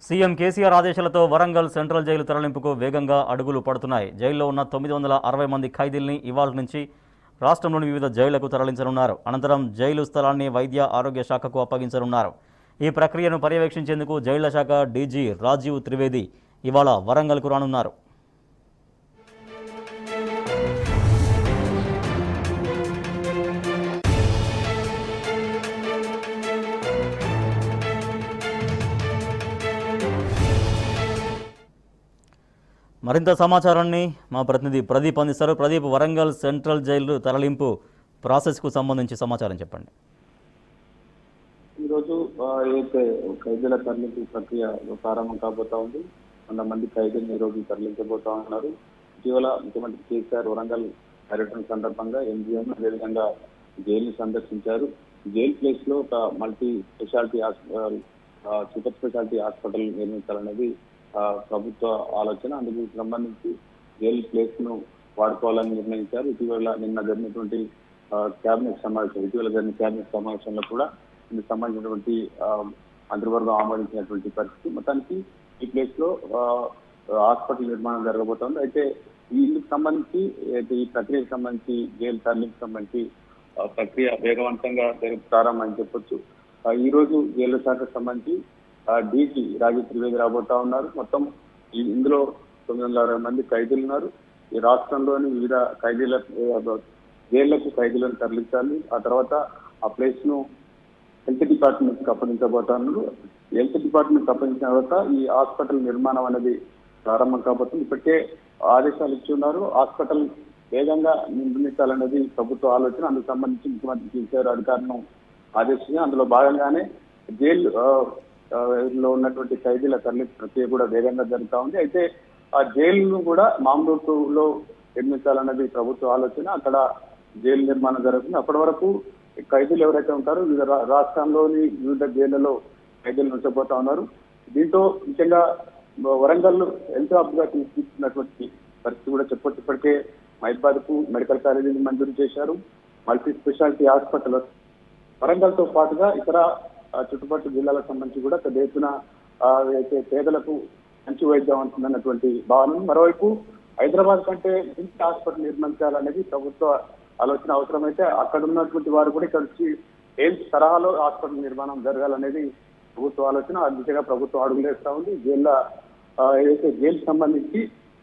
CM KCR ఆదేశాలతో Warangal central jail తరలింపుకు వేగంగా అడుగులు పడుతున్నాయి జైల్లో ఉన్న తొమ్మిది వందల అరవై మంది ఖైదీల్ని ఇవాళ నుంచి రాష్ట్రంలోని వివిధ జైళ్లకు తరలించనున్నారు అనంతరం జైలు స్థలాన్ని వైద్య ఆరోగ్య శాఖకు అప్పగించనున్నారు ఈ ప్రక్రియను పర్యవేక్షించేందుకు జైళ్ల శాఖ డీజీ రాజీవ్ త్రివేది ఇవాళ వరంగల్కు రానున్నారు మరింత సమాచారాన్ని మా ప్రతినిధి ప్రదీప్ అందిస్తారు ప్రదీప్ వరంగల్ సెంట్రల్ జైలు తరలింపు ప్రాసెస్కు సంబంధించి సమాచారం చెప్పండి ఈరోజు ఆ, ఏదైతే ఖైదీల తరలింపు ప్రక్రియ ప్రారంభం కాబోతా ఉంది వంద మంది ఖైదీలను ఈ రోజు తరలించబోతా ఉన్నారు ఇటీవల ముఖ్యమంత్రి కేసీఆర్ వరంగల్ పర్యటన సందర్భంగా ఎంజిఎం అదేవిధంగా జైలుని సందర్శించారు జైల్ ప్లేస్ లో ఒక multi speciality hospital super speciality hospital నిర్మించాలనేది ఆ, ప్రభుత్వ ఆలోచన అందుకు సంబంధించి జైల్ ప్లేస్ ను వాడుకోవాలని నిర్ణయించారు ఇటీవల నిన్న జరిగినటువంటి కేబినెట్ సమావేశం ఇటీవల జరిగిన కేబినెట్ సమావేశంలో కూడా ఇందుకు సంబంధించినటువంటి ఆ, మంత్రివర్గం ఆమోదించినటువంటి పరిస్థితి మొత్తానికి ఈ ప్లేస్ లో ఆ, హాస్పిటల్ నిర్మాణం జరగబోతోంది అయితే ఈ ఇందుకు సంబంధించి అయితే ఈ ప్రక్రియకు సంబంధించి జైలు తరలింపు సంబంధించి ఆ, ప్రక్రియ వేగవంతంగా జరుగు ప్రారంభమని చెప్పొచ్చు ఆ, ఈ రోజు జైలు శాఖకు సంబంధించి డీజీ రాజీవ్ త్రివేది రాబోతా ఉన్నారు మొత్తం ఈ- ఇందులో తొమ్మిది వందల అరవై మంది ఖైదీలు ఉన్నారు ఈ రాష్ట్రంలోని వివిధ ఖైదీల జైళ్లకు ఖైదీలను తరలించాలి ఆ తర్వాత ఆ ప్లేస్ ను హెల్త్ డిపార్ట్మెంట్ కి అప్పగించబోతున్నారు హెల్త్ డిపార్ట్మెంట్ అప్పగించిన తర్వాత ఈ హాస్పిటల్ నిర్మాణం అనేది ప్రారంభం కాబోతుంది ఇప్పటికే ఆదేశాలు ఇచ్చి ఉన్నారు హాస్పిటల్ వేగంగా నిర్మించాలనేది ప్రభుత్వ ఆలోచన అందుకు సంబంధించి ముఖ్యమంత్రి కేసీఆర్ అధికారులను ఆదేశించి అందులో భాగంగానే జైలు ఆ, ఆ, లో ఉన్నటువంటి ఖైదీల తరలింపు ప్రక్రియ కూడా వేగంగా జరుగుతా ఉంది అయితే ఆ జైలును కూడా మామూలులో నిర్మించాలన్నది ప్రభుత్వ ఆలోచన అక్కడ జైలు నిర్మాణం జరుగుతుంది అప్పటి వరకు ఈ ఖైదీలు ఎవరైతే ఉంటారో వివిధ రా- రాష్ట్రంలోని వివిధ జైళ్లలో ఖైదీలు ఉంచబోతా ఉన్నారు దీంతో ముఖ్యంగా వరంగల్ హెల్త్ హబ్ గా తీసుకున్నటువంటి పరిస్థితి కూడా చెప్పొచ్చు ఇప్పటికే మైబాద్ కు మెడికల్ కాలేజీని మంజూరు చేశారు మల్టీ స్పెషాలిటీ హాస్పిటల్ వరంగల్ తో పాటుగా ఇతర ఆ, చుట్టుపక్కల జిల్లాలకు సంబంధించి కూడా పెద్ద ఎత్తున ఆ, అయితే పేదలకు మంచి వైద్యం ఉంటుందన్నటువంటి భావన మరోవైపు హైదరాబాద్ కంటే మంచి హాస్పిటల్ నిర్మించాలనేది ప్రభుత్వ ఆలోచన అవసరమైతే అక్కడ ఉన్నటువంటి వారు కూడా ఇక్కడ వచ్చి ఎయిమ్స్ తరహాలో హాస్పిటల్ నిర్మాణం జరగాలనేది ప్రభుత్వ ఆలోచన ఆ దిశగా ప్రభుత్వం అడుగులు వేస్తా ఉంది జైళ్ళ ఆ, ఏదైతే జైలు సంబంధించి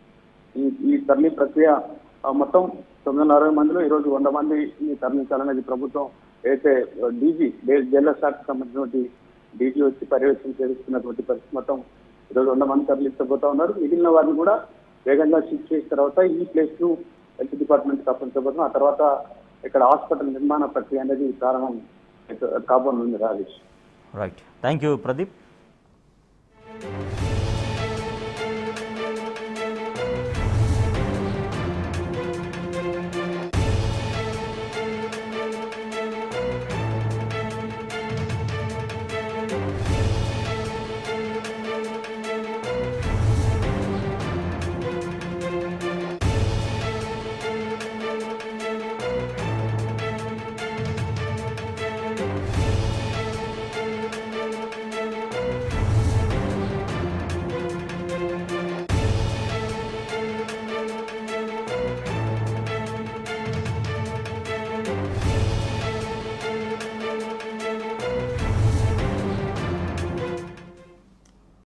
ఈ ఈ తరలి ప్రక్రియ ఆ, మొత్తం తొమ్మిది వందల అరవై మందిలో ఈ రోజు వంద మందిని తరలించాలనేది ప్రభుత్వం అయితే డీజీ జైళ్ల శాఖకు సంబంధించినటువంటి డీజీ వచ్చి పర్యవేక్షణ చేస్తున్నటువంటి పరిస్థితి మొత్తం ఈ రోజు వంద మంది తరలించబోతా ఉన్నారు మిగిలిన వారిని కూడా వేగంగా షిఫ్ట్ చేసిన తర్వాత ఈ ప్లేస్ ను హెల్త్ డిపార్ట్మెంట్ తప్పించబోతున్నాం ఆ తర్వాత ఇక్కడ హాస్పిటల్ నిర్మాణ ప్రక్రియ అనేది ప్రారంభం కాబోనుంది Rajesh right thank you Pradeep